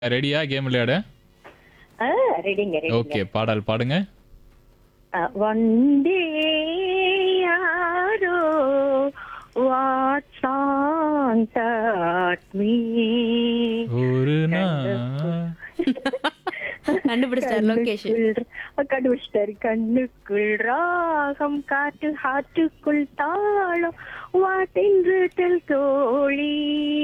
ரெடியா கேம் விளையாட ஆ ரெடிங்க ரெடிங்க ஓகே பாடல் பாடுங்க வந்தே யாரோ வாட் சாங் தட் மீ ஒரு நாள் கண்டுபிடிச்சார் லோகேஷ் கண்டுபிடிச்சிட்டாரு கண்ணுக்குள் ராகம் காற்று ஹாட்டுக்குள் தாளம் வாட்டென்று டெல் தோழி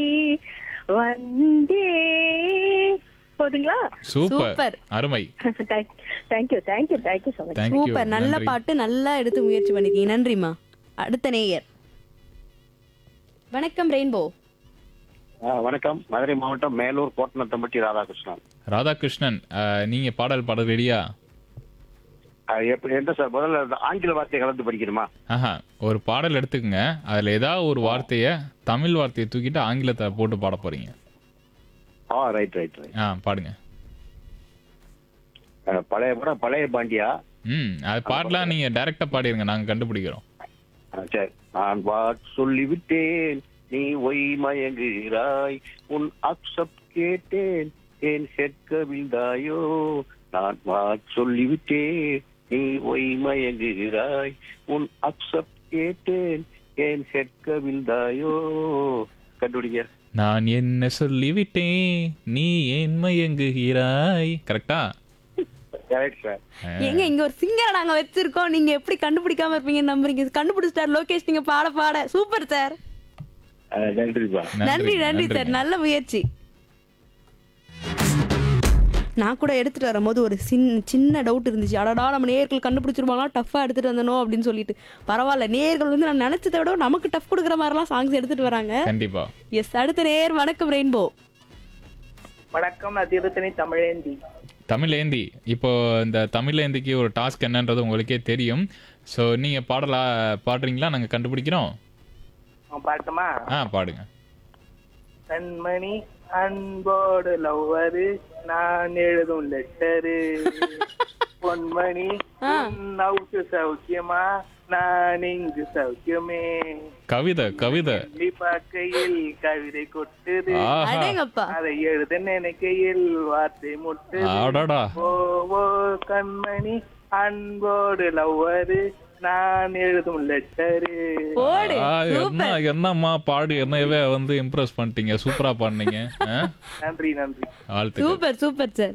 வந்தே போதுங்களா சூப்பர் சூப்பர். அருமை thank you thank you thank you so much thank you super நல்ல பாட்டு நல்லா எடுத்து முயற்சி பண்ணிருக்கீங்க நன்றிம்மா அடுத்த நேயர் வணக்கம் ரெயின்போ ஆ, வணக்கம் மதுரை மாவட்டம் மேலூர் கோட்டனத்தம்பட்டி ராதாகிருஷ்ணன் ராதாகிருஷ்ணன் அஹ், நீங்க பாடல் பாட ரெடியா ஆ, எப்படி எந்த சார் முதல்ல இந்த ஆங்கில வார்த்தை கலந்து படிக்கணுமா ஆஹா ஒரு பாடல் எடுத்துக்கங்க அதுல ஏதாவது ஒரு வார்த்தைய தமிழ் வார்த்தையை தூக்கிட்டு ஆங்கிலத்தை போட்டு பாட போறீங்க ஆ ரைட் ரைட் ரைட் ஆ பாடுங்க ஆ, பழைய படம் பழைய பாண்டியா ம் அது பாடலாம் நீங்க டைரக்டா பாடிருங்க நாங்க கண்டுபிடிக்கிறோம் ஆ, சரி நான் வாட் சொல்லிவிட்டேன் நீ ஒய் மயங்குகிறாய் உன் அக்செப்ட் கேட்டேன் ஏன் ஹெட் கவிழ்ந்தாயோ நான் வாட் சொல்லிவிட்டேன் நீ ஒய் மயங்குகிறாய் உன் அக்செப்ட் கேட்டேன் ஏன் ஹெட் கவிழ்ந்தாயோ கண்டுபிடிங்க நான் என்ன சொல்லிவிட்டேன் நீ ஏன் மயங்குகிறாய் கரெக்டா கரெக்ட் சார் எங்க இங்க ஒரு சிங்கரை நாங்க வச்சிருக்கோம் நீங்க எப்படி கண்டுபிடிக்காம இருப்பீங்கன்னு நம்புறீங்க கண்டுபிடிச்சிட்டார் லோகேஷ் நீங்க பாட பாட சூப்பர் சார் நன்றிப்பா நன்றி நன்றி சார் நல்ல முயற்சி நான் கூட எடுத்துட்டு வரும்போது ஒரு சின்ன சின்ன டவுட் இருந்துச்சு அடடா நம்ம நேர்கள் கண்டுபிடிச்சிருவாங்களா டஃபா எடுத்துட்டு வந்தனோ அப்படின்னு சொல்லிட்டு பரவாயில்ல நேர்கள் வந்து நான் நினைச்சதை விட நமக்கு டஃப் கொடுக்குற மாதிரிலாம் சாங்ஸ் எடுத்துட்டு வராங்க கண்டிப்பா எஸ் அடுத்த நேர் வணக்கம் ரெயின்போ வணக்கம் நான் திருத்தணி தமிழேந்தி தமிழ் ஏந்தி இப்போ இந்த தமிழ் ஏந்திக்கு ஒரு டாஸ்க் என்னன்றது உங்களுக்கே தெரியும் ஸோ நீங்க பாடலா பாடுறீங்களா நாங்க கண்டுபிடிக்கிறோம் அவன் பாட்டுமா ஆ பாடுங்க கண்மணி அன்போடு லவ்வரு நான் எழுதும் லெட்டரு பொன்மணி நவுக்கு சௌக்கியமா நான் இங்கு சௌக்கியமே கவிதை கவிதை எண்ணி பார்க்கையில் கவிதை கொட்டுது ஆஹா அடேங்கப்பா அதை எழுத நினைக்கையில் வார்த்தை முட்டுது அடடா ஓ ஓ கண்மணி அன்போடு லவ்வரு நான் எழுதும் லெட்டரு போடு ஆ, என்ன என்னம்மா பாடு என்னவே வந்து இம்ப்ரெஸ் பண்ணிட்டீங்க சூப்பரா பாடுனீங்க ஆ? நன்றி நன்றி வாழ்த்துக்கள் சூப்பர் சூப்பர் சார்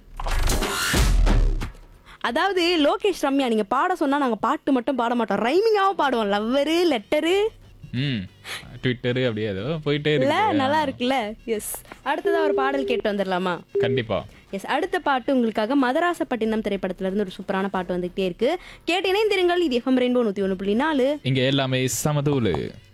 அதாவது லோகேஷ் ரம்யா நீங்க பாட சொன்னா நாங்க பாட்டு மட்டும் பாட மாட்டோம் ரைமிங்காவும் பாடுவோம் லவ்வரு லெட்டரு ம் ட்விட்டரு அப்படியே ஏதோ போயிட்டே இல்ல இருக்கு நல்லா இருக்குல்ல எஸ் அடுத்ததா ஒரு பாடல் கேட்டு வந்துடலாமா கண்டிப்பா எஸ் அடுத்த பாட்டு உங்களுக்காக மதராசப்பட்டினம் திரைப்படத்துல இருந்து ஒரு சூப்பரான பாட்டு வந்துகிட்டே இருக்கு கேட்டு இணைந்திருங்கள் இது எஃப்எம் ரெயின்போ நூத்தி ஒன்று புள்ளி நாலு இங்க எல்லாமே சமதூளு